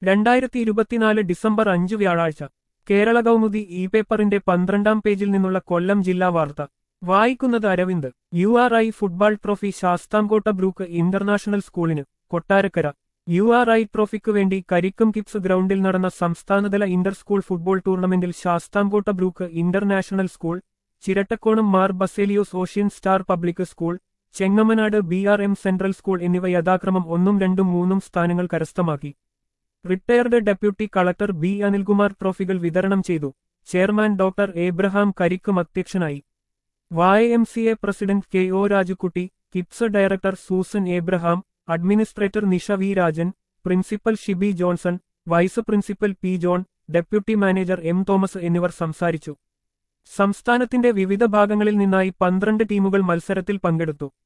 രണ്ടായിരത്തി ഇരുപത്തിനാല് ഡിസംബർ അഞ്ച് വ്യാഴാഴ്ച കേരള കൗമുദി ഇ പേപ്പറിന്റെ പന്ത്രണ്ടാം പേജിൽ നിന്നുള്ള കൊല്ലം ജില്ലാ വാർത്ത വായിക്കുന്നത് Aravind U R I football trophy Sasthamcotta Brook international സ്കൂളിന് കൊട്ടാരക്കര യു ആർ ഐ ട്രോഫിക്കു വേണ്ടി കരിക്കും കിപ്സ് ഗ്രൗണ്ടിൽ നടന്ന സംസ്ഥാനതല ഇന്റർ സ്കൂൾ ഫുട്ബോൾ ടൂർണമെന്റിൽ Sasthamcotta Brook international school Chirattakonam Mar Baselios ocean star public school Chengamanad B R M central school എന്നിവ യഥാക്രമം ഒന്നും രണ്ടും മൂന്നും സ്ഥാനങ്ങൾ കരസ്ഥമാക്കി retired deputy collector B Anilkumar ട്രോഫികൾ വിതരണം ചെയ്തു ചെയർമാൻ ഡോക്ടർ ഏബ്രഹാം കരിക്കും അധ്യക്ഷനായി Y M C A president K O Rajukutty KIPS director Susan Abraham administrator Nisha V Rajan principal Shibi Johnson vice principal P John deputy manager M Thomas എന്നിവർ സംസാരിച്ചു സംസ്ഥാനത്തിന്റെ വിവിധ ഭാഗങ്ങളിൽ നിന്നായി പന്ത്രണ്ട് ടീമുകൾ മത്സരത്തിൽ പങ്കെടുത്തു